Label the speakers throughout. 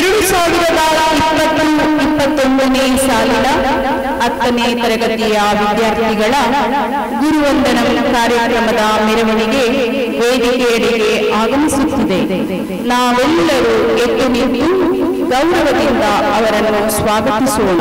Speaker 1: ಎರಡು ಸಾವಿರದ ಇಪ್ಪತ್ತು ಇಪ್ಪತ್ತೊಂದನೇ ಸಾಲಿನ ಹತ್ತನೇ ತರಗತಿಯ ವಿದ್ಯಾರ್ಥಿಗಳ ಗುರುವಂದನ ಕಾರ್ಯಕ್ರಮದ ಮೆರವಣಿಗೆ ವೇದಿಕೆಯಡೆಗೆ ಆಗಮಿಸುತ್ತಿದೆ ನಾವೆಲ್ಲರೂ ಎದ್ದು ನಿಂತು ಗೌರವದಿಂದ ಅವರನ್ನು ಸ್ವಾಗತಿಸೋಣ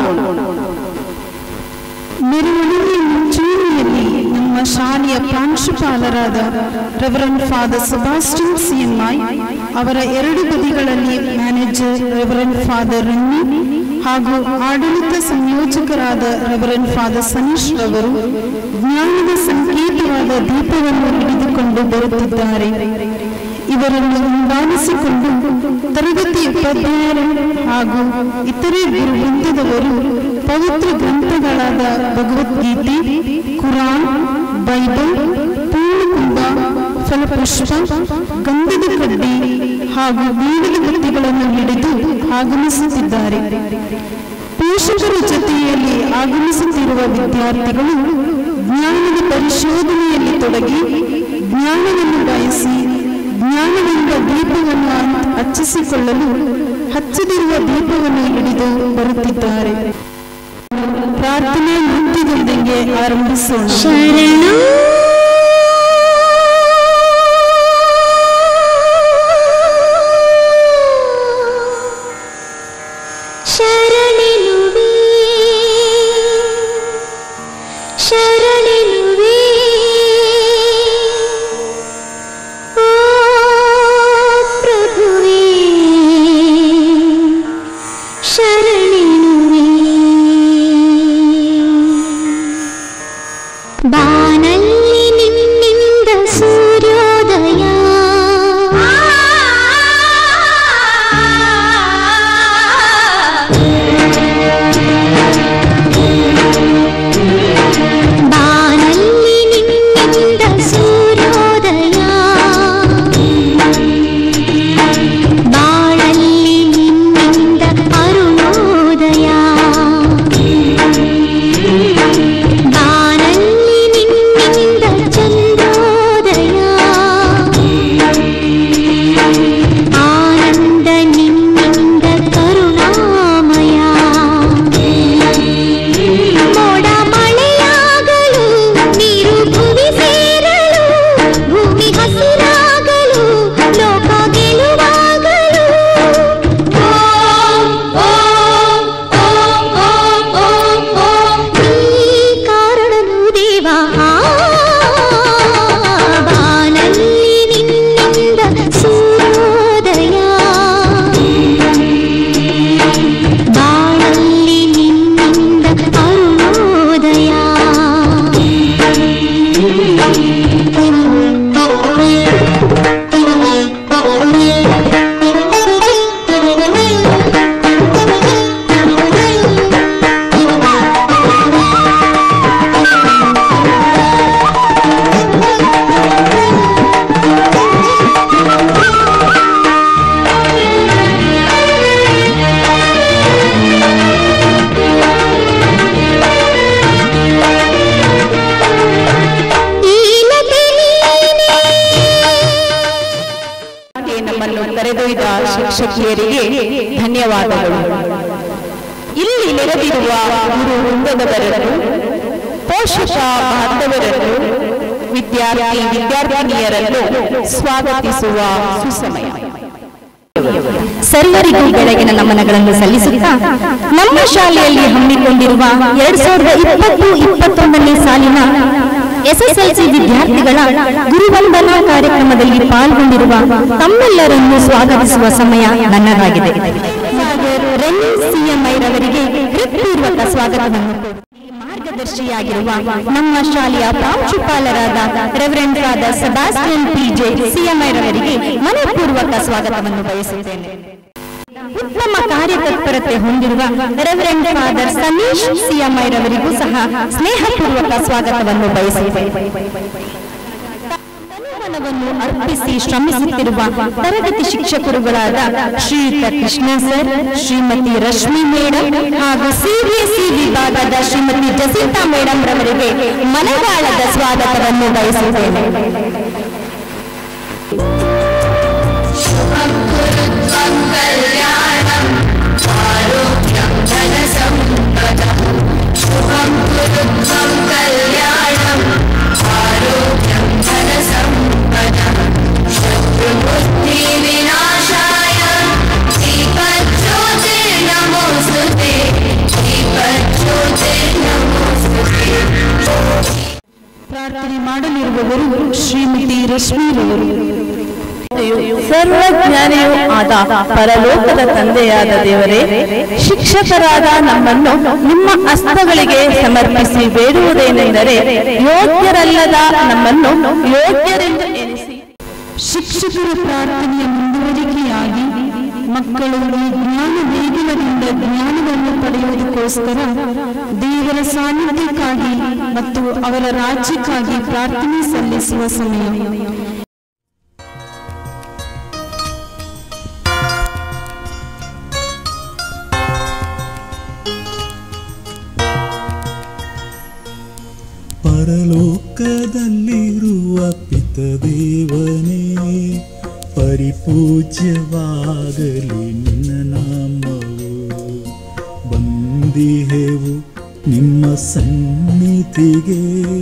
Speaker 2: ಮೆರವಣಿಗೆ ಮುಂಚೂಣಿಯಲ್ಲಿ ನಮ್ಮ ಶಾಲೆಯ ಪ್ರಾಂಶುಪಾಲರಾದ ರೆವರೆಂಡ್ ಫಾದರ್ ಸೆಬಾಸ್ಟಿನ್ ಸಿಎಂಐ ಅವರ ಎರಡು ಬದಿಗಳಲ್ಲಿ ಮ್ಯಾನೇಜರ್ ರೆವರೆಂಡ್ ಫಾದರ್ ರನ್ನಿ ಹಾಗೂ ಆಡಳಿತ ಸಂಯೋಜಕರಾದ ರೆವರೆಂಡ್ ಫಾದರ್ ಸನೀಶ್ ರವರು ಜ್ಞಾನದ ಸಂಕೇತವಾದ ದೀಪವನ್ನು ಹಿಡಿದುಕೊಂಡು ಬರುತ್ತಿದ್ದಾರೆ ಇವರನ್ನು ಹಿಂಬಾಲಿಸಿಕೊಂಡು ತರಗತಿ ಉಪಾಧ್ಯಾಯರು ಹಾಗೂ ಇತರೆ ಗುರುವೃಂದದವರು ಪವಿತ್ರ ಗ್ರಂಥಗಳಾದ ಭಗವದ್ಗೀತೆ ಕುರಾನ್ ಬೈಬಲ್ ಪೂರ್ಣಕುಂಭ ಫಲಪುಷ್ಪ ಗಂಧದ ಕಡ್ಡಿ ಹಾಗೂ ಬೀಳದ ಬತ್ತಿಗಳನ್ನು ಹಿಡಿದು ಆಗಮಿಸುತ್ತಿದ್ದಾರೆ ಪೋಷಕರ ಜೊತೆಯಲ್ಲಿ ಆಗಮಿಸುತ್ತಿರುವ ವಿದ್ಯಾರ್ಥಿಗಳು ಜ್ಞಾನದ ಪರಿಶೋಧನೆಯಲ್ಲಿ ತೊಡಗಿ ಜ್ಞಾನವನ್ನು ಬಯಸಿ ಜ್ಞಾನವೆಂಬ ದೀಪವನ್ನು ಹಚ್ಚಿಸಿಕೊಳ್ಳಲು ಹಚ್ಚದಿರುವ ದೀಪವನ್ನು ಹಿಡಿದು ಬರುತ್ತಿದ್ದಾರೆ ಪ್ರಾರ್ಥನೆ ನೃತ್ಯದೊಂದಿಗೆ ಆರಂಭಿಸೋಣ
Speaker 3: ಶರಣೆನುವೆ ಶರಣೆನುವೆ ಓ ಪ್ರಭುವೇ ಶರಣೆನುವೆ ಬಾನಲ್ಲಿ ನಿನ್ನಿಂದ ಸೂರ್ಯೋದಯ ಬಾನಲ್ಲಿ ನಿನ್ನಿಂದ ಸೂರ್ಯೋದಯ ಬಾಳಲ್ಲಿ ನಿನ್ನಿಂದ ಅರುಣೋದಯ ಬಾನಲ್ಲಿ ನಿನ್ನಿಂದ ಚಂದ್ರೋದಯ ಆನಂದ ನಿನ್ನಿಂದ ಕರುಣಾಮಯ ಮೋಡ ಮಳೆಯಾಗಲು ನೀರು ಭೂಮಿ ಸೇರಲು ಭೂಮಿ ಹಸಿರಾಗಲು ಲೋಕ ಗೆಲುವಾಗಲು ಓಂ, ಓಂ, ಓಂ, ಓಂ, ಓಂ, ಓಂ. ನೀ ಕಾರಣನು ದೇವ ಬಾನಲ್ಲಿ ನಿನ್ನಿಂದ ಸೂರ್ಯೋದಯ ಬಾಳಲ್ಲಿ ನಿನ್ನಿಂದ ಅರುಣೋದಯ ಈಲತೆ ನೀನೇ
Speaker 1: ಹಾಗೆ ನಮ್ಮನ್ನು ಕರೆದೊಯ್ದ ಶಿಕ್ಷಕಿಯರಿಗೆ ಧನ್ಯವಾದಗಳು ಇಲ್ಲಿ ನೆರೆದಿರುವ ಗುರು ವೃಂದದವರನ್ನು ಪೋಷಕ ಬಾಂಧವರನ್ನು ವಿದ್ಯಾರ್ಥಿ ವಿದ್ಯಾರ್ಥಿನಿಯರನ್ನು ಸ್ವಾಗತಿಸುವ ಸುಸಮಯ
Speaker 4: ಸರ್ವರಿಗೂ ಬೆಳಗಿನ ನಮನಗಳನ್ನು ಸಲ್ಲಿಸುತ್ತಾ ನಮ್ಮ ಶಾಲೆಯಲ್ಲಿ ಹಮ್ಮಿಕೊಂಡಿರುವ ಎರಡ್ ಸಾವಿರದ ಇಪ್ಪತ್ತು ಇಪ್ಪತ್ತೊಂದನೇ ಸಾಲಿನ ಎಸ್ಎಸ್ಎಲ್ಸಿ ವಿದ್ಯಾರ್ಥಿಗಳ ಗುರುವಂದನಾ ಕಾರ್ಯಕ್ರಮದಲ್ಲಿ ಪಾಲ್ಗೊಂಡಿರುವ ತಮ್ಮೆಲ್ಲರನ್ನು ಸ್ವಾಗತಿಸುವ ಸಮಯ ನನ್ನದಾಗಿದೆ ರೆನ್ನಿ ಸಿಎಂಐ ರವರಿಗೆ ಹೃತ್ಪೂರ್ವಕ ಸ್ವಾಗತವನ್ನು ಮಾರ್ಗದರ್ಶಿಯಾಗಿರುವ ನಮ್ಮ ಶಾಲೆಯ ಪ್ರಾಂಶುಪಾಲರಾದ reverend father Sebastian PJ CMI ರವರಿಗೆ ಮನಪೂರ್ವಕ ಸ್ವಾಗತವನ್ನು ಬಯಸುತ್ತೇನೆ ಉತ್ತಮ ಕಾರ್ಯತತ್ಪರತೆ ಹೊಂದಿರುವ ರೆವರೆಂಡ್ ಫಾದರ್ ಸನೀಶ್ ಸಿಎಂಐ ರವರಿಗೂ ಸಹ ಸ್ನೇಹಪೂರ್ವಕ ಸ್ವಾಗತವನ್ನು ಬಯಸುತ್ತೇನೆ ಧನ್ಯವಾದವನ್ನು ಅರ್ಪಿಸಿ ಶ್ರಮಿಸುತ್ತಿರುವ ತರಗತಿ ಶಿಕ್ಷಕರುಗಳಾದ ಶ್ರೀಯುತ ಕೃಷ್ಣ ಸರ್ ಶ್ರೀಮತಿ ರಶ್ಮಿ ಮೇಡಮ್ ಹಾಗೂ ಸಿಬಿಎಸ್ಇ ವಿಭಾಗದ ಶ್ರೀಮತಿ ಜಸಿತಾ ಮೇಡಮ್ ರವರಿಗೆ ಮನಗಾಳದ ಸ್ವಾಗತವನ್ನು ಬಯಸುತ್ತೇನೆ
Speaker 3: ಕಲ್ಯಾಣಂ
Speaker 2: ಮಾಡುವವರು ಶ್ರೀಮತಿ ರಶ್ಮಿರವರು
Speaker 1: ಸರ್ವಜ್ಞಾನಿಯೂ ಆದ ಪರಲೋಕದ ತಂದೆಯಾದ ದೇವರೇ ಶಿಕ್ಷಕರಾದ ನಮ್ಮನ್ನು ನಿಮ್ಮ ಹಸ್ತಗಳಿಗೆ ಸಮರ್ಪಿಸಿ ಬೇಡುವುದೇನೆಂದರೆ ಯೋಗ್ಯರಲ್ಲದ ನಮ್ಮನ್ನು ಯೋಗ್ಯರೆಂದು ಎನಿಸಿ
Speaker 2: ಶಿಕ್ಷಕರ ಪ್ರಾರ್ಥನೆಯ ಮುಂದುವರಿಕೆಯಾಗಿ ಮಕ್ಕಳು ಈ ಜ್ಞಾನ ವೇದಿನದಿಂದ ಜ್ಞಾನವನ್ನು ಪಡೆಯುವುದಕ್ಕೋಸ್ಕರ ದೇವರ ಸಾನ್ನಿಧ್ಯಕ್ಕಾಗಿ ಮತ್ತು ಅವರ ರಾಜ್ಯಕ್ಕಾಗಿ ಪ್ರಾರ್ಥನೆ ಸಲ್ಲಿಸುವ ಸಮಯ
Speaker 5: ಪರಲೋಕದಲ್ಲಿರುವ ಪಿತದೇವನೇ ಪರಿಪೂಜ್ಯವಾಗಲಿ ನಿನ್ನ ನಾಮವು ಬಂದಿಹೆವು ನಿಮ್ಮ ಸನ್ನಿಧಿಗೆ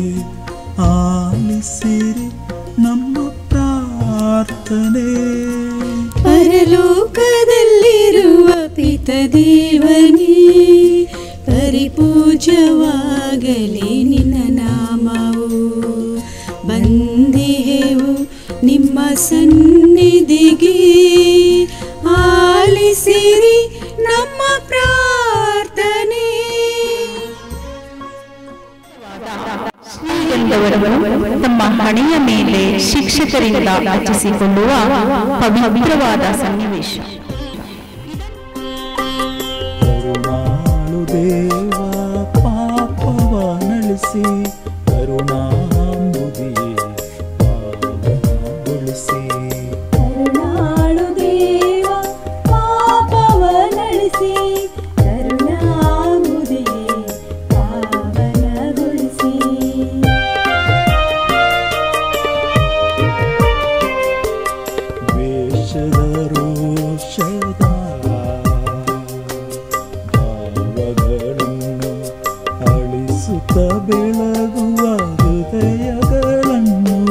Speaker 5: ಆಲಿಸಿರಿ ನಮ್ಮ ಪ್ರಾರ್ಥನೆ
Speaker 6: ಪರಲೋಕದಲ್ಲಿರುವ ಪಿತದೇವನೇ ಪರಿಪೂಜ್ಯವಾಗಲಿ ನಿನ್ನ ನಾಮವು ಬಂದಿಹೆವು ನಿಮ್ಮ ಸನ್ನಿಧಿಗೆ ಆಲಿಸಿರಿ ನಮ್ಮ ಪ್ರಾರ್ಥನೆ
Speaker 1: ಎಂದವರು ತಮ್ಮ ಹಣೆಯ ಮೇಲೆ ಶಿಕ್ಷಕರಿಂದ ರಚಿಸಿಕೊಳ್ಳುವ ಪವಿತ್ರವಾದ ಸನ್ನಿವೇಶ
Speaker 5: ಕರುಣಾಳು ದೇವ ಪಾಪವ ನಳಿಸಿ ಕರುಣಾಂಬುದಿಯೇ ಪಾವನಗೊಳಿಸಿ
Speaker 6: ಕರುಣಾಳು ದೇವ ಪಾಪವ ನಡೆಸಿ ಕರುಣಾಮುದಿಯೇ ಪಾವನಗೊಳಿಸಿ
Speaker 5: ವೇಷದ ರೋಷದ ಭಾವಗಳನ್ನು ಅಳಿಸುತ್ತ ಬೆಳಗುವ ಹೃದಯಗಳನ್ನು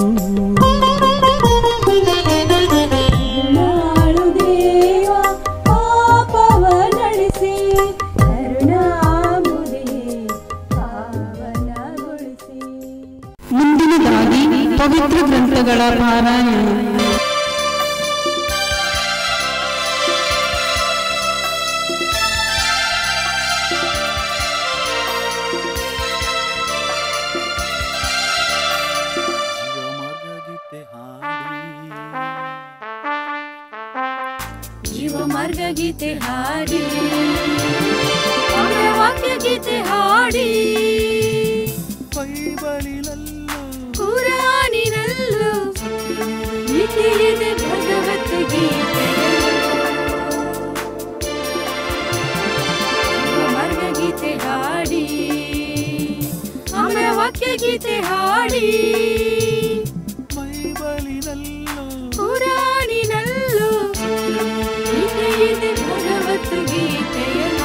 Speaker 6: ಕರುಣಾಳು ದೇವ ಪಾಪವ ನಡೆಸಿ ಕರುಣಾಮುದಿಯೇ ಪಾವನಗೊಳಿಸಿ
Speaker 2: ಮುಂದಿನದಾಗಿ ಪವಿತ್ರ ಗ್ರಂಥಗಳ ಪಾರಾಯಣ
Speaker 6: ಜೀವ ಮಾರ್ಗ ಗೀತೆ ಹಾಡಿ ಅವರ ವಾಕ್ಯ ಗೀತೆ ಹಾಡಿ ಪುರಾಣಿನಲ್ಲೂ ಮಿತಿಯಿದೆ ಭಗವದ್ಗೀತೆ ಜೀವ ಮಾರ್ಗ ಗೀತೆ ಹಾಡಿ ಅವರ ವಾಕ್ಯ ಗೀತೆ ಹಾಡಿ ಪುರಾಣಿನಲ್ಲೂ ಮಿತಿಯಿದೆ ಭಗವದ್ಗೀತೆಯಲ್ಲ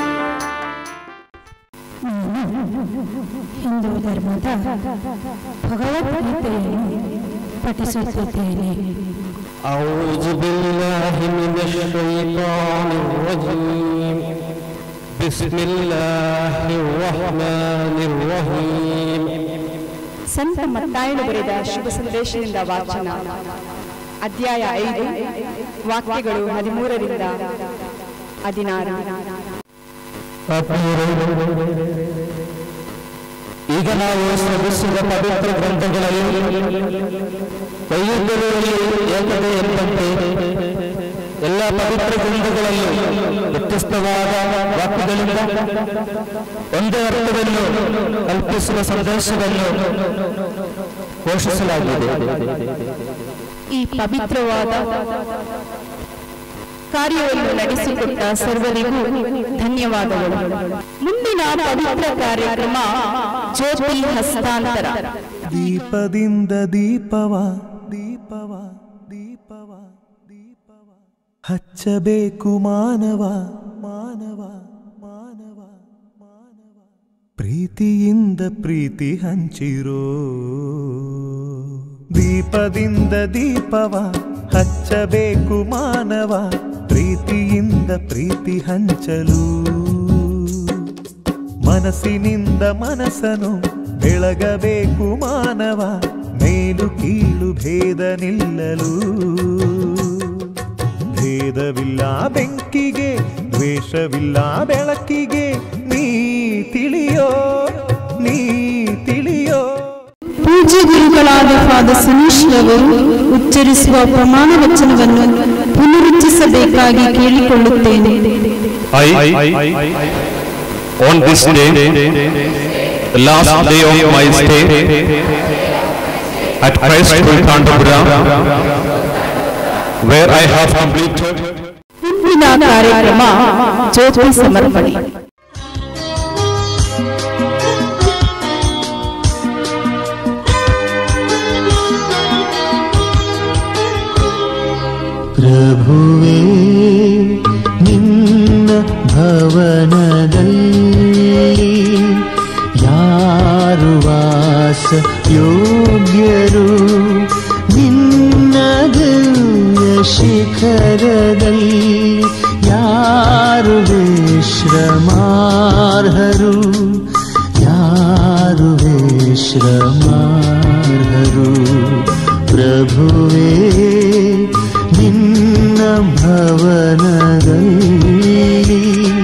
Speaker 4: ಹಿಂದೂ ಧರ್ಮದ ಭಗವದ್ಗೀತೆಯನ್ನು ಪಠಿಸುತ್ತಿದ್ದೇನೆ
Speaker 7: أعوذ بالله من الشيطان الرجيم بسم الله الرحمن الرحيم
Speaker 1: ಸಂತ ಮತ್ತಾಯನು ಬರೆದ ಶುಭ ಸಂದೇಶದಿಂದ ವಾಚನ ಅಧ್ಯಾಯ ಐದು ವಾಕ್ಯಗಳು ಹದಿಮೂರರಿಂದ ಹದಿನಾರು
Speaker 7: ಈಗ ನಾವು ಶ್ರಮಿಸಿದ ಪವಿತ್ರ ಗ್ರಂಥಗಳಲ್ಲಿ ವೈವಿಧ್ಯಗಳಲ್ಲಿ ಏಕತೆ ಎಂಬಂತೆ ಎಲ್ಲ ಪವಿತ್ರ ಗ್ರಂಥಗಳಲ್ಲೂ ವ್ಯತ್ಯಸ್ತವಾದ ವಾಕ್ಯಗಳಿಂದ ಒಂದೇ ಅರ್ಥವನ್ನು ಕಲ್ಪಿಸುವ ಸಂದೇಶವನ್ನು ಘೋಷಿಸಲಾಗಿದೆ
Speaker 1: ಈ ಪವಿತ್ರವಾದ ಕಾರ್ಯವನ್ನು ನಡೆಸಿಕೊಟ್ಟ ಸರ್ವರಿಗೂ ಧನ್ಯವಾದಗಳು ಮುಂದಿನ ಪವಿತ್ರ ಕಾರ್ಯಕ್ರಮ ಜ್ಯೋತಿ ಹಸ್ತಾಂತರ
Speaker 5: ದೀಪದಿಂದ ದೀಪವ ದೀಪವ ದೀಪವ ದೀಪವ ಹಚ್ಚಬೇಕು ಮಾನವ ಮಾನವ ಮಾನವ ಮಾನವ ಪ್ರೀತಿಯಿಂದ ಪ್ರೀತಿ ಹಂಚಿರೋ ದೀಪದಿಂದ ದೀಪವ ಹಚ್ಚಬೇಕು ಮಾನವ ಪ್ರೀತಿಯಿಂದ ಪ್ರೀತಿ ಹಂಚಲು ಮನಸ್ಸಿನಿಂದ ಮನಸ್ಸನು ಬೆಳಗಬೇಕು ಮಾನವ ಮೇಲು ಕೀಳು ಭೇದ ನಿಲ್ಲಲು ಭೇದವಿಲ್ಲ ಬೆಂಕಿಗೆ ದ್ವೇಷವಿಲ್ಲ ಬೆಳಕಿಗೆ ನೀ ತಿಳಿಯೋ ನೀ ತಿಳಿಯೋ
Speaker 2: ಪೂಜ್ಯ ಗುರುಗಳಾದ ಫಾದರ್ ಸುನೀಶ್ ರವರು ಉಚ್ಚರಿಸುವ ಪ್ರಮಾಣ ವಚನವನ್ನು ಪುನರುಚ್ಚಿಸಬೇಕಾಗಿ ಕೇಳಿಕೊಳ್ಳುತ್ತೇನೆ
Speaker 7: I, on this day, the last day of my stay at Christ School, Kantapura, where I have completed
Speaker 1: ಮುಂದಿನ ಕಾರ್ಯಕ್ರಮ ಜ್ಯೋತಿ ಸಮರ್ಪಣೆ
Speaker 8: ಪ್ರಭುವೇ ನಿನ್ನ ಭವನದಲ್ಲಿ ಯಾರು ವಾಸ ಯೋಗ್ಯರು ನಿನ್ನ ದಿವ್ಯ ಶಿಖರದಲ್ಲಿ ಯಾರು ವಿಶ್ರಮಾರ್ಹರು ಯಾರು ವಿಶ್ರಮಾರ್ಹರು ಪ್ರಭುವೇ ನಿನ್ನ ಭವನದಲ್ಲಿ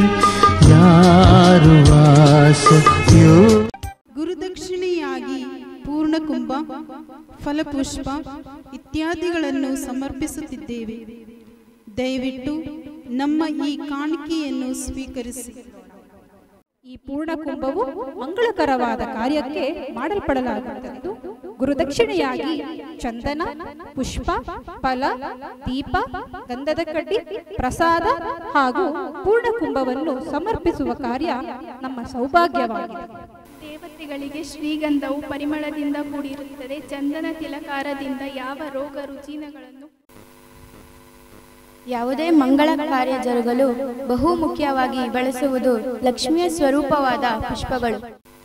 Speaker 8: ಯಾರು ವಾಸಯೋ
Speaker 2: ಗುರುದಕ್ಷಿಣೆಯಾಗಿ ಪೂರ್ಣಕುಂಭ ಫಲಪುಷ್ಪ ಇತ್ಯಾದಿಗಳನ್ನು ಸಮರ್ಪಿಸುತ್ತಿದ್ದೇವೆ ದಯವಿಟ್ಟು ನಮ್ಮ ಈ ಕಾಣಿಕೆಯನ್ನು ಸ್ವೀಕರಿಸಿ
Speaker 9: ಈ ಪೂರ್ಣ ಕುಂಭವು ಮಂಗಳಕರವಾದ ಕಾರ್ಯಕ್ಕೆ ಮಾಡಲ್ಪಡಲಾಗುತ್ತದೆ ಗುರುದಕ್ಷಿಣೆಯಾಗಿ ಚಂದನ ಪುಷ್ಪ ಫಲ ದೀಪ ಗಂಧದ ಕಡ್ಡಿ ಪ್ರಸಾದ ಹಾಗೂ ಪೂರ್ಣ ಕುಂಭವನ್ನು ಸಮರ್ಪಿಸುವ ಕಾರ್ಯ ನಮ್ಮ ಸೌಭಾಗ್ಯವಾಗಿದೆ
Speaker 10: ದೇವತೆಗಳಿಗೆ ಶ್ರೀಗಂಧವು ಪರಿಮಳದಿಂದ ಕೂಡಿರುತ್ತದೆ ಚಂದನ ತಿಲಕಾರದಿಂದ ಯಾವ ರೋಗ ರುಜಿನಗಳನ್ನು
Speaker 11: ಯಾವುದೇ ಮಂಗಳ ಕಾರ್ಯ ಜರುಗಲು ಬಹು ಮುಖ್ಯವಾಗಿ ಬಳಸುವುದು ಲಕ್ಷ್ಮಿಯ ಸ್ವರೂಪವಾದ ಪುಷ್ಪಗಳು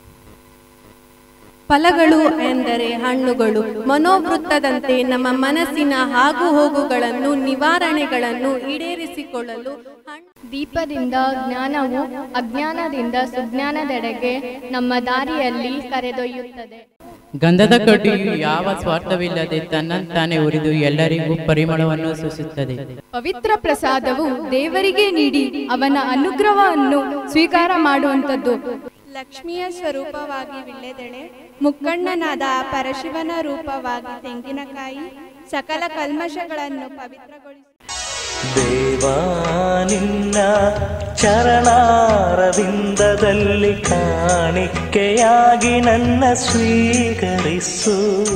Speaker 12: ಫಲಗಳು ಎಂದರೆ ಹಣ್ಣುಗಳು ಮನೋವೃತ್ತದಂತೆ ನಮ್ಮ ಮನಸ್ಸಿನ ಆಗು ಹೋಗುಗಳನ್ನು ನಿವಾರಣೆಗಳನ್ನು ಈಡೇರಿಸಿಕೊಳ್ಳಲು
Speaker 10: ದೀಪದಿಂದ ಜ್ಞಾನವು ಅಜ್ಞಾನದಿಂದ ಸುಜ್ಞಾನದೆಡೆಗೆ ನಮ್ಮ ದಾರಿಯಲ್ಲಿ ಕರೆದೊಯ್ಯುತ್ತದೆ
Speaker 13: ಗಂಧದ ಕಡ್ಡಿಯು ಯಾವ ಸ್ವಾರ್ಥವಿಲ್ಲದೆ ತನ್ನಂತಾನೆ ಉರಿದು ಎಲ್ಲರಿಗೂ ಪರಿಮಳವನ್ನು ಸೂಸುತ್ತದೆ
Speaker 10: ಪವಿತ್ರ ಪ್ರಸಾದವು ದೇವರಿಗೆ ನೀಡಿ ಅವನ ಅನುಗ್ರಹವನ್ನು ಸ್ವೀಕಾರ ಮಾಡುವಂಥದ್ದು
Speaker 11: ಲಕ್ಷ್ಮಿಯ ಸ್ವರೂಪವಾಗಿ ವಿಳ್ಳೆದೆಳೆ ಮುಕ್ಕಣ್ಣನಾದ ಪರಶಿವನ ರೂಪವಾಗಿ ತೆಂಗಿನಕಾಯಿ ಸಕಲ ಕಲ್ಮಶಗಳನ್ನು ಪವಿತ್ರಗೊಳಿಸಿ
Speaker 8: ದೇವಾ ನಿನ್ನ ಚರಣಾರವಿಂದದಲ್ಲಿ ಕಾಣಿಕೆಯಾಗಿ ನನ್ನ ಸ್ವೀಕರಿಸು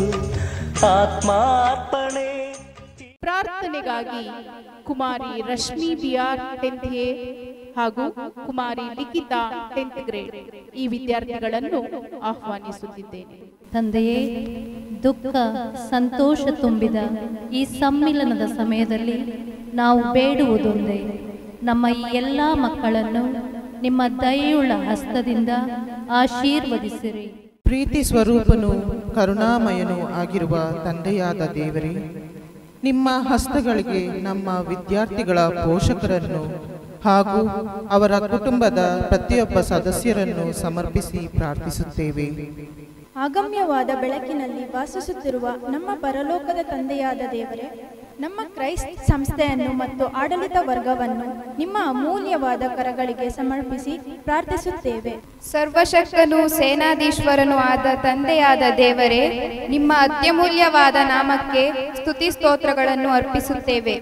Speaker 8: ಆತ್ಮಾರ್ಪಣೆ
Speaker 1: ಪ್ರಾರ್ಥನೆಗಾಗಿ Kumari Rashmi BR tenth A ಹಾಗೂ ಕುಮಾರಿ ಲಿಖಿತಾ ಟೆಂತ್ ಗ್ರೇಡ್ ಈ ವಿದ್ಯಾರ್ಥಿಗಳನ್ನು ಆಹ್ವಾನಿಸುತ್ತಿದ್ದೇನೆ
Speaker 14: ತಂದೆಯೇ ದುಃಖ ಸಂತೋಷ ತುಂಬಿದ ಈ ಸಮ್ಮಿಲನದ ಸಮಯದಲ್ಲಿ ನಾವು ಬೇಡುವುದೊಂದೇ ನಮ್ಮ ಈ ಎಲ್ಲ ಮಕ್ಕಳನ್ನು ನಿಮ್ಮ ದಯೆಯುಳ್ಳ ಹಸ್ತದಿಂದ ಆಶೀರ್ವದಿಸಿರಿ
Speaker 15: ಪ್ರೀತಿ ಸ್ವರೂಪನು ಕರುಣಾಮಯನೂ ಆಗಿರುವ ತಂದೆಯಾದ ದೇವರೇ ನಿಮ್ಮ ಹಸ್ತಗಳಿಗೆ ನಮ್ಮ ವಿದ್ಯಾರ್ಥಿಗಳ ಪೋಷಕರನ್ನು ಹಾಗೂ ಅವರ ಕುಟುಂಬದ ಪ್ರತಿಯೊಬ್ಬ ಸದಸ್ಯರನ್ನು ಸಮರ್ಪಿಸಿ ಪ್ರಾರ್ಥಿಸುತ್ತೇವೆ
Speaker 11: ಆಗಮ್ಯವಾದ ಬೆಳಕಿನಲ್ಲಿ ವಾಸಿಸುತ್ತಿರುವ ನಮ್ಮ ಪರಲೋಕದ ತಂದೆಯಾದ ದೇವರೇ ನಮ್ಮ ಕ್ರೈಸ್ಟ್ ಸಂಸ್ಥೆಯನ್ನು ಮತ್ತು ಆಡಳಿತ ವರ್ಗವನ್ನು ನಿಮ್ಮ ಅಮೂಲ್ಯವಾದ ಕರಗಳಿಗೆ ಸಮರ್ಪಿಸಿ ಪ್ರಾರ್ಥಿಸುತ್ತೇವೆ
Speaker 10: ಸರ್ವಶಕ್ತನು ಸೇನಾಧೀಶ್ವರನು ಆದ ತಂದೆಯಾದ ದೇವರೇ ನಿಮ್ಮ ಅತ್ಯಮೂಲ್ಯವಾದ ನಾಮಕ್ಕೆ ಸ್ತುತಿ ಸ್ತೋತ್ರಗಳನ್ನು ಅರ್ಪಿಸುತ್ತೇವೆ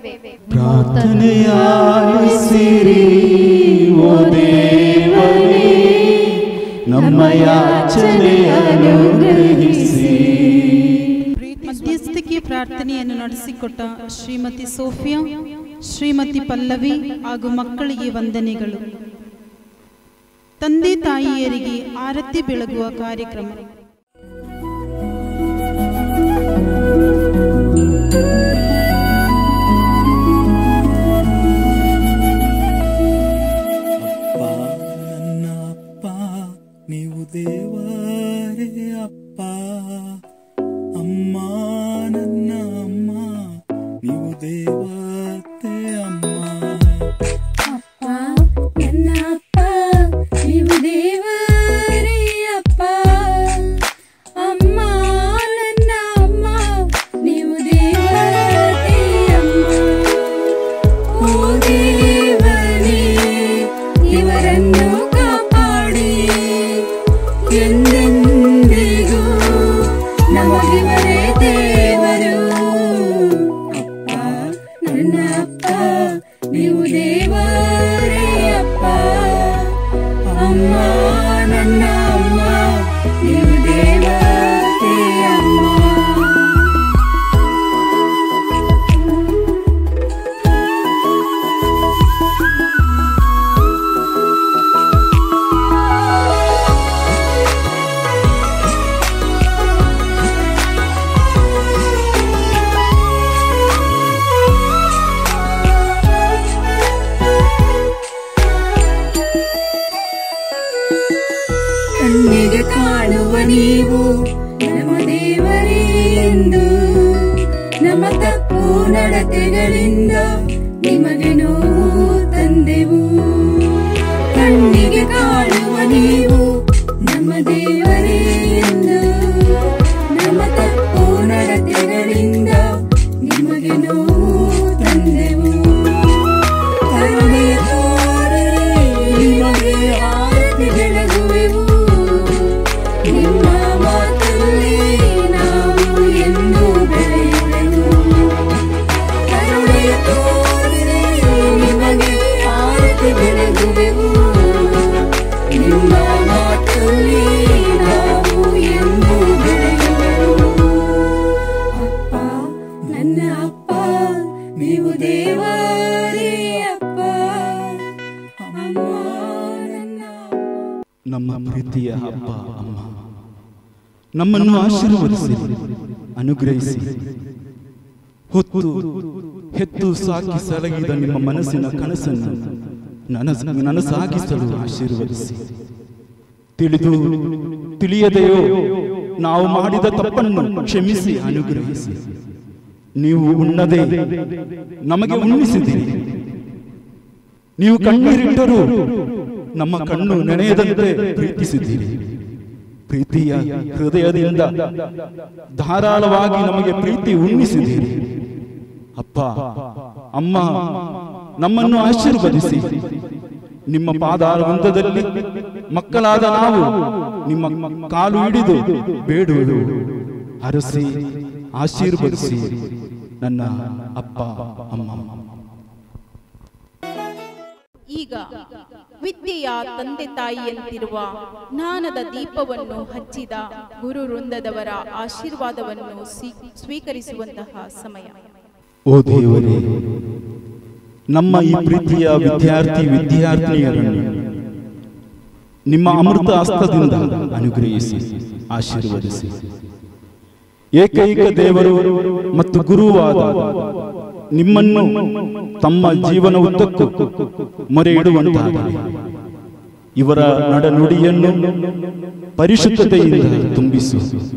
Speaker 8: ಪ್ರಾರ್ಥನೆಯಾಲಿಸಿರಿ ಓ ದೇವರೇ ನಮ್ಮ ಯಾಚನೆ ಅನುಗ್ರಹಿಸಿ
Speaker 2: ಮಧ್ಯಸ್ಥಿಕೆ ಪ್ರಾರ್ಥನೆಯನ್ನು ನಡೆಸಿಕೊಟ್ಟ ಶ್ರೀಮತಿ ಸೋಫಿಯಾ ಶ್ರೀಮತಿ ಪಲ್ಲವಿ ಹಾಗೂ ಮಕ್ಕಳಿಗೆ ವಂದನೆಗಳು ತಂದೆ ತಾಯಿಯರಿಗೆ ಆರತಿ ಬೆಳಗುವ ಕಾರ್ಯಕ್ರಮ
Speaker 16: ನೀವು ದೇವರೇ ಅಪ್ಪ ಅಮ್ಮ ನನ್ನ ಅಮ್ಮ ನೀವು ದೇವತೆ ಅಮ್ಮ
Speaker 6: ಅಪ್ಪ ನನ್ನ ಅಪ್ಪ ನೀವು ದೇವರೇ ಅಪ್ಪ ಅಮ್ಮ ನನ್ನ ನೀವು ನಮ್ಮ ದೇವರೇ ಎಂದು ನಮ್ಮ ತಪ್ಪು ನಡತೆಗಳಿಂದ ನಿಮಗೆ ನೋವು ತಂದೆವು ಕಣ್ಣಿಗೆ ಕಾಣುವ ನೀವು ನಮ್ಮ ದೇವರೇ ಎಂದು ನಮ್ಮ ತಪ್ಪು ನಡತೆಗಳಿಂದ ನಿಮಗೆ ನೋವು ತಂದೆವು ಕರುಣೆಯ ತೋರರೆ ನಿಮಗೆ ಆರತಿ ಬೆಳಗುವೆವು ನಿಮ್ಮ ಮಾತಲ್ಲಿ ನಾವು ಎಂದು ಬೆಳೆಯುವೆವು ಕರುಣೆಯ ತೋರರೆ ನಿಮಗೆ ಆರತಿ ಬೆಳಗುವೆವು ನಿಮ್ಮ ಮಾತಲ್ಲಿ ನಾವು ಎಂದು ಬೆಳೆಯುವೆವು ಅಪ್ಪ ನನ್ನ ಅಪ್ಪ ನೀವು ದೇವರೇ ಅಪ್ಪ ಅಮ್ಮ ನನ್ನ
Speaker 8: ನಮ್ಮ ಪ್ರೀತಿಯ ಹಬ್ಬ ಅಮ್ಮ ನಮ್ಮನ್ನು ಆಶೀರ್ವದಿಸಿ ಅನುಗ್ರಹಿಸಿ ಹೊತ್ತು ಹೆತ್ತು ಸಾಕಿ ಸಲಗಿದ ನಿಮ್ಮ ಮನಸ್ಸಿನ ಕನಸನ್ನು ನನಸ ನನಸಾಗಿಸಲು ಆಶೀರ್ವದಿಸಿ ತಿಳಿದು ತಿಳಿಯದೆಯೋ ನಾವು ಮಾಡಿದ ತಪ್ಪನ್ನು ಕ್ಷಮಿಸಿ ಅನುಗ್ರಹಿಸಿ ನೀವು ಉಣ್ಣದೆ ನಮಗೆ ಉಣ್ಣಿಸಿದಿರಿ ನೀವು ಕಣ್ಣೀರಿಟ್ಟರೂ ನಮ್ಮ ಕಣ್ಣು ನೆನೆಯದಂತೆ ಪ್ರೀತಿಸಿದ್ದೀರಿ ಪ್ರೀತಿಯ ಹೃದಯದಿಂದ ಧಾರಾಳವಾಗಿ ನಮಗೆ ಪ್ರೀತಿ ಉಣ್ಣಿಸಿದ್ದೀರಿ ಅಪ್ಪ ಅಮ್ಮ ನಮ್ಮನ್ನು ಆಶೀರ್ವದಿಸಿ ನಿಮ್ಮ ಪಾದಾರವಿಂದದಲ್ಲಿ ಮಕ್ಕಳಾದ ನಾವು ನಿಮ್ಮ ಕಾಲು ಹಿಡಿದು ಬೇಡುವುದು ಹರಸಿ ಆಶೀರ್ವದಿಸಿ ನನ್ನ ಅಪ್ಪ ಅಮ್ಮ
Speaker 1: ಈಗ ವಿದ್ಯೆಯ ತಂದೆ ತಾಯಿಯಂತಿರುವ ಜ್ಞಾನದ ದೀಪವನ್ನು ಹಚ್ಚಿದ ಗುರು ವೃಂದದವರ ಆಶೀರ್ವಾದವನ್ನು ಸ್ವೀ- ಸ್ವೀಕರಿಸುವಂತಹ ಸಮಯ
Speaker 8: ಓ ದೇವರೇ ನಮ್ಮ ಈ ಪ್ರೀತಿಯ ವಿದ್ಯಾರ್ಥಿ ವಿದ್ಯಾರ್ಥಿನಿಯರನ್ನು ನಿಮ್ಮ ಅಮೃತ ಹಸ್ತದಿಂದ ಅನುಗ್ರಹಿಸಿ ಆಶೀರ್ವದಿಸಿ ಏಕೈಕ ದೇವರು ಮತ್ತು ಗುರುವಾದ ನಿಮ್ಮನ್ನು ತಮ್ಮ ಜೀವನ ಉದ್ದಕ್ಕೂ ಮೊರೆ ಇಡುವಂತಾಗಲಿ ಇವರ ನಡನುಡಿಯನ್ನು ಪರಿಶುದ್ಧತೆಯಿಂದ ತುಂಬಿಸು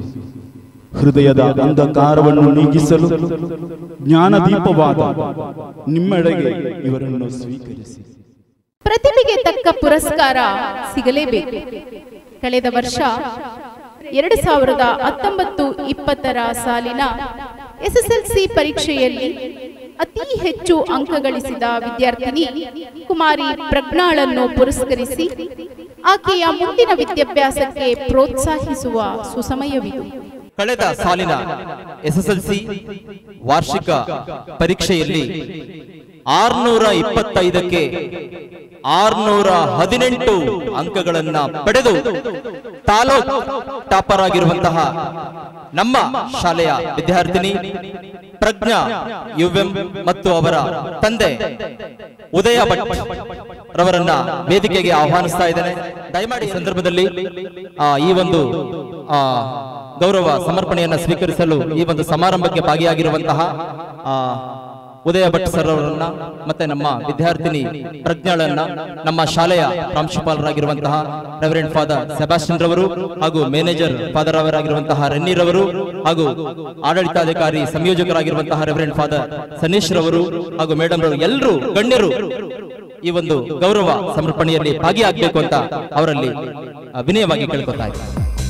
Speaker 8: ಹೃದಯದ ಅಂಧಕಾರವನ್ನು ನೀಗಿಸಲು ಜ್ಞಾನದೀಪವಾದ ನಿಮ್ಮೆಡೆಗೆ ಇವರನ್ನು ಸ್ವೀಕರಿಸಿ
Speaker 1: ಪ್ರತಿಭೆಗೆ ತಕ್ಕ ಪುರಸ್ಕಾರ ಸಿಗಲೇಬೇಕು ಕಳೆದ ವರ್ಷ ಎರಡು ಸಾವಿರದ ಹತ್ತೊಂಬತ್ತು ಇಪ್ಪತ್ತರ ಸಾಲಿನ ಎಸ್ಎಸ್ಎಲ್ಸಿ ಪರೀಕ್ಷೆಯಲ್ಲಿ ಅತಿ ಹೆಚ್ಚು ಅಂಕ ಗಳಿಸಿದ ವಿದ್ಯಾರ್ಥಿನಿ ಕುಮಾರಿ ಪ್ರಜ್ಞಾಳನ್ನು ಪುರಸ್ಕರಿಸಿ ಆಕೆಯ ಮುಂದಿನ ವಿದ್ಯಾಭ್ಯಾಸಕ್ಕೆ ಪ್ರೋತ್ಸಾಹಿಸುವ ಸುಸಮಯವಿದು
Speaker 17: ಕಳೆದ ಸಾಲಿನ ಎಸ್ಎಸ್ಎಲ್ಸಿ ವಾರ್ಷಿಕ ಪರೀಕ್ಷೆಯಲ್ಲಿ ಆರ್ನೂರ ಇಪ್ಪತ್ತೈದಕ್ಕೆ ಆರ್ನೂರ ಹದಿನೆಂಟು ಅಂಕಗಳನ್ನ ಪಡೆದು ತಾಲೂಕ್ ಟಾಪರ್ ಆಗಿರುವಂತಹ ನಮ್ಮ ಶಾಲೆಯ ವಿದ್ಯಾರ್ಥಿನಿ ಪ್ರಜ್ಞಾ ಯುಎಂ ಮತ್ತು ಅವರ ತಂದೆ ಉದಯ ಭಟ್ ರವರನ್ನ ವೇದಿಕೆಗೆ ಆಹ್ವಾನಿಸ್ತಾ ಇದ್ದೇನೆ ದಯಮಾಡಿ ಈ ಸಂದರ್ಭದಲ್ಲಿ ಆ, ಈ ಒಂದು ಆ, ಗೌರವ ಸಮರ್ಪಣೆಯನ್ನ ಸ್ವೀಕರಿಸಲು ಈ ಒಂದು ಸಮಾರಂಭಕ್ಕೆ ಭಾಗಿಯಾಗಿರುವಂತಹ ಆ, ಉದಯ ಭಟ್ ಸರ್ ಅವರನ್ನ ಮತ್ತೆ ನಮ್ಮ ವಿದ್ಯಾರ್ಥಿನಿ ಪ್ರಜ್ಞಾಳನ್ನ ನಮ್ಮ ಶಾಲೆಯ ಪ್ರಾಂಶುಪಾಲರಾಗಿರುವಂತಹ ರೆವರೆಂಟ್ ಫಾದರ್ ಸೆಬಾಸ್ಟಿನ್ ರವರು ಹಾಗೂ ಮ್ಯಾನೇಜರ್ ಫಾದರ್ ಅವರಾಗಿರುವಂತಹ ರೆನ್ನಿ ರವರು ಹಾಗೂ ಆಡಳಿತಾಧಿಕಾರಿ ಸಂಯೋಜಕರಾಗಿರುವಂತಹ ರೆವರೆಂಟ್ ಫಾದರ್ ಸನೀಶ್ ರವರು ಹಾಗೂ ಮೇಡಮ್ ರವರು ಎಲ್ಲರೂ ಗಣ್ಯರು ಈ ಒಂದು ಗೌರವ ಸಮರ್ಪಣೆಯಲ್ಲಿ ಭಾಗಿಯಾಗಬೇಕು ಅಂತ ಅವರಲ್ಲಿ ಆ, ವಿನಯವಾಗಿ ಕೇಳ್ಕೊತಾ ಇದ್ದಾರೆ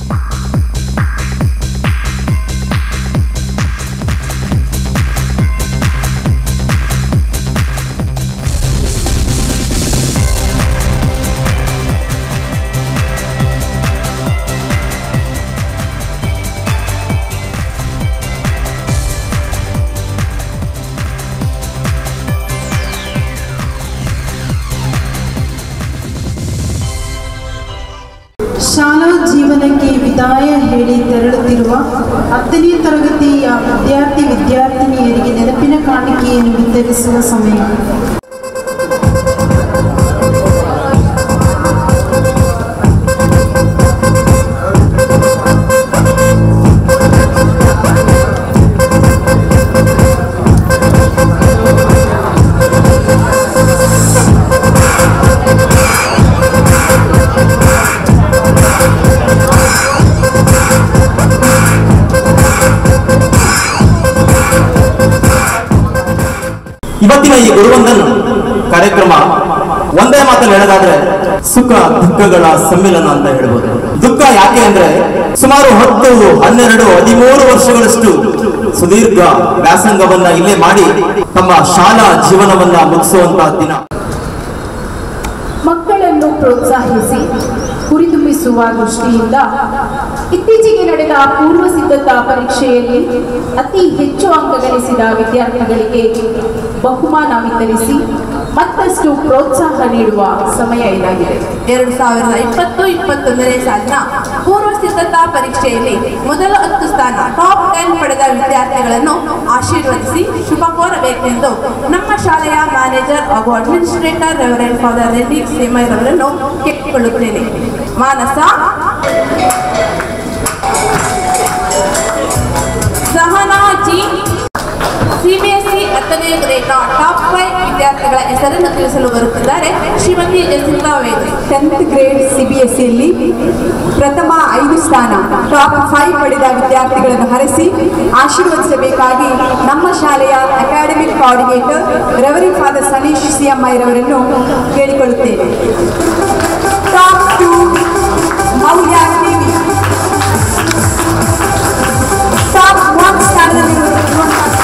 Speaker 2: ಶಾಲಾ ಜೀವನಕ್ಕೆ ವಿದಾಯ ಹೇಳಿ ತೆರಳುತ್ತಿರುವ ಹತ್ತನೇ ತರಗತಿಯ ವಿದ್ಯಾರ್ಥಿ ವಿದ್ಯಾರ್ಥಿನಿಯರಿಗೆ ನೆನಪಿನ ಕಾಣಿಕೆಯನ್ನು ವಿತರಿಸುವ ಸಮಯ
Speaker 6: Thank you.
Speaker 17: ಇವತ್ತಿನ ಈ ಗುರುವಂದನ್ ಕಾರ್ಯಕ್ರಮ ಒಂದೇ ಮಾತಲ್ಲಿ ಹೇಳೋದಾದ್ರೆ ಸುಖ ದುಃಖಗಳ ಸಮ್ಮಿಲನ ಅಂತ ಹೇಳ್ಬೋದು ದುಃಖ ಯಾಕೆ ಅಂದ್ರೆ ಸುಮಾರು ಹತ್ತು ಹನ್ನೆರಡು ಹದಿಮೂರು ವರ್ಷಗಳಷ್ಟು ಸುದೀರ್ಘ ವ್ಯಾಸಂಗವನ್ನ ಇಲ್ಲೇ ಮಾಡಿ ತಮ್ಮ ಶಾಲಾ ಜೀವನವನ್ನ ಮುಗಿಸುವಂತಹ ದಿನ
Speaker 1: ಮಕ್ಕಳನ್ನು ಪ್ರೋತ್ಸಾಹಿಸಿ ಹುರಿದುಂಬಿಸುವ ದೃಷ್ಟಿಯಿಂದ ಇತ್ತೀಚೆಗೆ ನಡೆದ ಪೂರ್ವ ಸಿದ್ಧತಾ ಪರೀಕ್ಷೆಯಲ್ಲಿ ಅತಿ ಹೆಚ್ಚು ಅಂಕ ಗಳಿಸಿದ ವಿದ್ಯಾರ್ಥಿಗಳಿಗೆ ಬಹುಮಾನ ವಿತರಿಸಿ ಮತ್ತಷ್ಟು ಪ್ರೋತ್ಸಾಹ ನೀಡುವ ಸಮಯ ಇದಾಗಿದೆ
Speaker 18: ಎರಡು ಸಾವಿರದ ಇಪ್ಪತ್ತು ಇಪ್ಪತ್ತೊಂದನೇ ಸಾಲಿನ ಪೂರ್ವ ಸಿದ್ಧತಾ ಪರೀಕ್ಷೆಯಲ್ಲಿ ಮೊದಲ ಹತ್ತು ಸ್ಥಾನ ಟಾಪ್ ಟೆನ್ ಪಡೆದ ವಿದ್ಯಾರ್ಥಿಗಳನ್ನು ಆಶೀರ್ವದಿಸಿ ಶುಭ ಕೋರಬೇಕೆಂದು ನಮ್ಮ ಶಾಲೆಯ ಮ್ಯಾನೇಜರ್ ಹಾಗೂ ಅಡ್ಮಿನಿಸ್ಟ್ರೇಟರ್ ರೆವರೆಂಡ್ ಫಾದರ್ ರೆಡ್ಡಿ ಸೇಮಯ್ಯರವರನ್ನು ಕೇಳಿಕೊಳ್ಳುತ್ತೇನೆ ಮಾನಸ ಸಹನಾ ಜಿ ಸಿಬಿಎಸ್ಇ ಹತ್ತನೇ ಗ್ರೇಡ್ನ ಟಾಪ್ ಫೈವ್ ವಿದ್ಯಾರ್ಥಿಗಳ ಹೆಸರನ್ನು ತಿಳಿಸಲು ಬರುತ್ತಿದ್ದಾರೆ ಶ್ರೀಮತಿ ಜಸಿತಾ ವೇದ್
Speaker 19: ಟೆಂತ್ ಗ್ರೇಡ್ ಸಿಬಿಎಸ್ಇಯಲ್ಲಿ ಪ್ರಥಮ ಐದು ಸ್ಥಾನ ಟಾಪ್ ಫೈವ್ ಪಡೆದ ವಿದ್ಯಾರ್ಥಿಗಳನ್ನು ಹರಸಿ ಆಶೀರ್ವದಿಸಬೇಕಾಗಿ ನಮ್ಮ ಶಾಲೆಯ ಅಕಾಡೆಮಿಕ್ ಕೋಆರ್ಡಿನೇಟರ್ ರೆವರಿ ಫಾದರ್ ಸನೀಶ್ ಸಿಎಂಐರವರನ್ನು ಕೇಳಿಕೊಳ್ಳುತ್ತೇವೆ top two Maulya TV top one ಸ್ಥಾನದಲ್ಲಿರುವ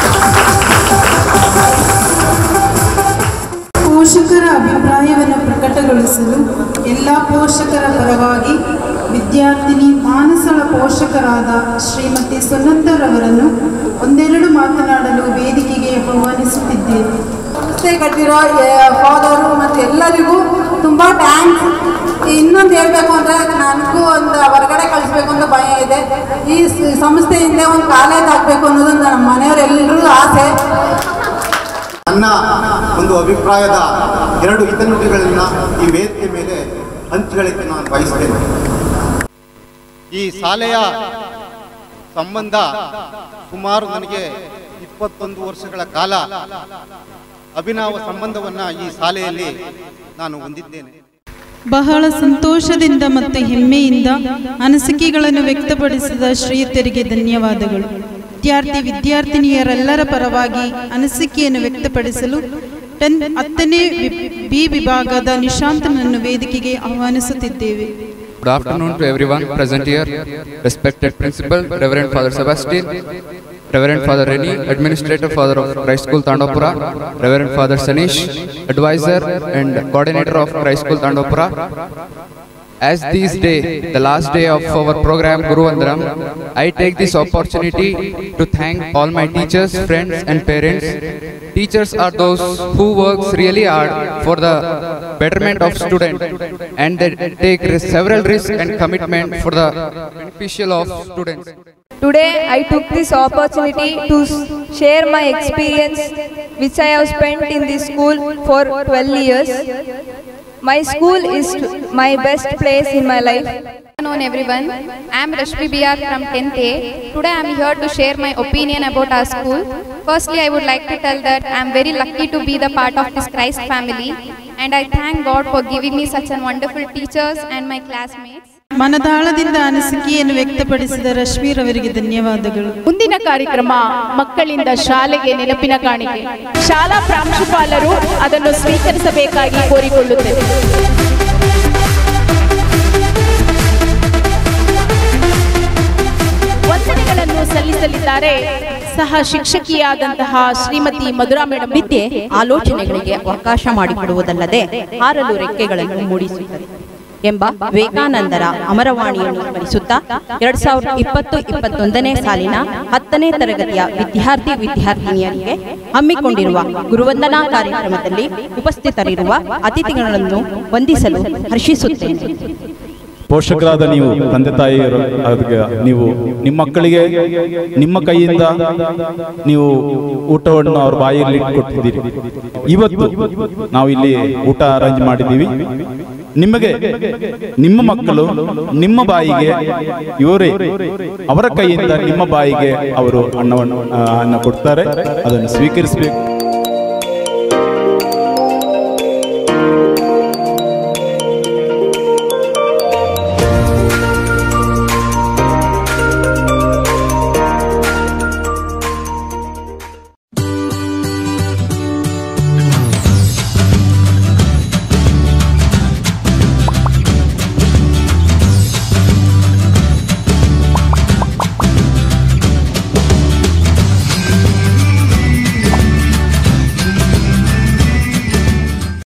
Speaker 2: ಪೋಷಕರ ಅಭಿಪ್ರಾಯವನ್ನು ಪ್ರಕಟಗೊಳಿಸಲು ಎಲ್ಲ ಪೋಷಕರ ಪರವಾಗಿ ವಿದ್ಯಾರ್ಥಿನಿ ಮಾನಸಳ ಪೋಷಕರಾದ ಶ್ರೀಮತಿ ಸುನಂದರವರನ್ನು ಒಂದೆರಡು ಮಾತನಾಡಲು ವೇದಿಕೆಗೆ ಆಹ್ವಾನಿಸುತ್ತಿದ್ದೇನೆ
Speaker 18: ಸಂಸ್ಥೆ ಕಟ್ಟಿರೋ ಫಾದರು ಮತ್ತು ಎಲ್ಲರಿಗೂ ತುಂಬ ಥ್ಯಾಂಕ್ಸ್ ಇನ್ನೊಂದು ಹೇಳಬೇಕು ಅಂದರೆ ನನಗೂ ಒಂದು ಹೊರಗಡೆ ಕಳಿಸ್ಬೇಕು ಅಂತ ಭಯ ಇದೆ ಈ ಸ- ಸಂಸ್ಥೆಯಿಂದ ಒಂದು ಕಾಲೇಜ್ ಆಗಬೇಕು ಅನ್ನೋದು ನಮ್ಮ ಮನೆಯವರೆಲ್ಲರೂ ಆಸೆ
Speaker 20: ನನ್ನ ಒಂದು ಅಭಿಪ್ರಾಯದ ಎರಡು ಹಿತನುಡಿಗಳನ್ನ ಈ ವೇದಿಕೆ ಮೇಲೆ ಹಂಚಿಕೊಳ್ಳಿಕ್ಕೆ ನಾನು ಬಯಸ್ತೇನೆ ಈ ಶಾಲೆಯ ಸಂಬಂಧ ಸುಮಾರು ನನಗೆ ಇಪ್ಪತ್ತೊಂದು ವರ್ಷಗಳ ಕಾಲ ಅಭಿನವ ಸಂಬಂಧವನ್ನ ಈ ಶಾಲೆಯಲ್ಲಿ ನಾನು ಹೊಂದಿದ್ದೇನೆ
Speaker 2: ಬಹಳ ಸಂತೋಷದಿಂದ ಮತ್ತು ಹೆಮ್ಮೆಯಿಂದ ಅನಿಸಿಕೆಗಳನ್ನು ವ್ಯಕ್ತಪಡಿಸಿದ ಶ್ರೀಯುತರಿಗೆ ಧನ್ಯವಾದಗಳು ವಿದ್ಯಾರ್ಥಿ ವಿದ್ಯಾರ್ಥಿನಿಯರೆಲ್ಲರ ಪರವಾಗಿ ಅನಿಸಿಕೆಯನ್ನು ವ್ಯಕ್ತಪಡಿಸಲು ಟೆನ್ ಹತ್ತನೇ ವಿ- ಬಿ ವಿಭಾಗದ ನಿಶಾಂತನನ್ನು ವೇದಿಕೆಗೆ ಆಹ್ವಾನಿಸುತ್ತಿದ್ದೇವೆ
Speaker 21: Good afternoon to everyone present here. Respected Principal, Reverend Father Sebastian, Reverend Father Reni, Administrator Father of Christ School Tandopura, Reverend Father Sanish, Advisor and Coordinator of Christ School Tandopura. As this day, the last day of our program Guru Vandanam, I take this opportunity to thank all my teachers, friends and parents. Teachers are those who works really hard for the betterment of student and they take ris- several risks and commitment for the beneficial of students.
Speaker 10: Today, I took this opportunity to s- share my experience, which I have spent in this school for 12 years. My school is t- my best place in my life.
Speaker 22: afternoon everyone. I am Rashmi BR from 10th A. Today I am here to share my opinion about our school. Firstly, I would like to tell that I am very lucky to be the part of this Christ family and I thank God for giving me such a wonderful teachers and my classmates.
Speaker 2: ಮನದಾಳದಿಂದ ಅನಿಸಿಕೆಯನ್ನು ವ್ಯಕ್ತಪಡಿಸಿದ ರಶ್ಮೀರವರಿಗೆ ಧನ್ಯವಾದಗಳು
Speaker 1: ಮುಂದಿನ ಕಾರ್ಯಕ್ರಮ ಮಕ್ಕಳಿಂದ ಶಾಲೆಗೆ ನೆನಪಿನ ಕಾಣಿಕೆ ಶಾಲಾ ಪ್ರಾಂಶುಪಾಲರು ಅದನ್ನು ಸ್ವೀಕರಿಸಬೇಕಾಗಿ ಕೋರಿಕೊಳ್ಳುತ್ತೇವೆ ವಂದನೆಗಳನ್ನು ಸಲ್ಲಿಸಲಿದ್ದಾರೆ ಸಹ ಶಿಕ್ಷಕಿಯಾದಂತಹ ಶ್ರೀಮತಿ ಮಧುರಾ ಮೇಡಮ್
Speaker 23: ವಿದ್ಯೆ ಆಲೋಚನೆಗಳಿಗೆ ಅವಕಾಶ ಮಾಡಿಕೊಡುವುದಲ್ಲದೆ ಹಾರಲು ರೆಕ್ಕೆಗಳನ್ನು ಮೂಡಿಸುತ್ತದೆ ಎಂಬ ವಿವೇಕಾನಂದರ ಅಮರವಾಣಿಯನ್ನು ಸ್ಮರಿಸುತ್ತಾ ಎರಡ್ ಸಾವಿರದ ಇಪ್ಪತ್ತು ಇಪ್ಪತ್ತೊಂದನೇ ಸಾಲಿನ ಹತ್ತನೇ ತರಗತಿಯ ವಿದ್ಯಾರ್ಥಿ ವಿದ್ಯಾರ್ಥಿನಿಯರಿಗೆ ಹಮ್ಮಿಕೊಂಡಿರುವ ಗುರುವಂದನಾ ಕಾರ್ಯಕ್ರಮದಲ್ಲಿ ಉಪಸ್ಥಿತರಿರುವ ಅತಿಥಿಗಳನ್ನು ವಂದಿಸಲು ಹರ್ಷಿಸುತ್ತೇನೆ
Speaker 8: ಪೋಷಕರಾದ ನೀವು ತಂದೆ ತಾಯಿಯರು ಅದಕ್ಕೆ ನೀವು ನಿಮ್ಮ ಮಕ್ಕಳಿಗೆ ನಿಮ್ಮ ಕೈಯಿಂದ ನೀವು ಊಟವನ್ನು ಅವ್ರ ಬಾಯಲ್ಲಿ ಕೊಟ್ಟಿದ್ದೀರಿ ಇವತ್ತು ನಾವು ಇಲ್ಲಿ ಊಟ ಅರೇಂಜ್ ಮಾಡಿದ್ದೀವಿ ನಿಮಗೆ ನಿಮ್ಮ ಮಕ್ಕಳು ನಿಮ್ಮ ಬಾಯಿಗೆ ಇವರೇ ಅವರ ಕೈಯಿಂದ ನಿಮ್ಮ ಬಾಯಿಗೆ ಅವರು ಅನ್ನವನ್ನು ಆ, ಅನ್ನ ಕೊಡ್ತಾರೆ ಅದನ್ನು ಸ್ವೀಕರಿಸಬೇಕು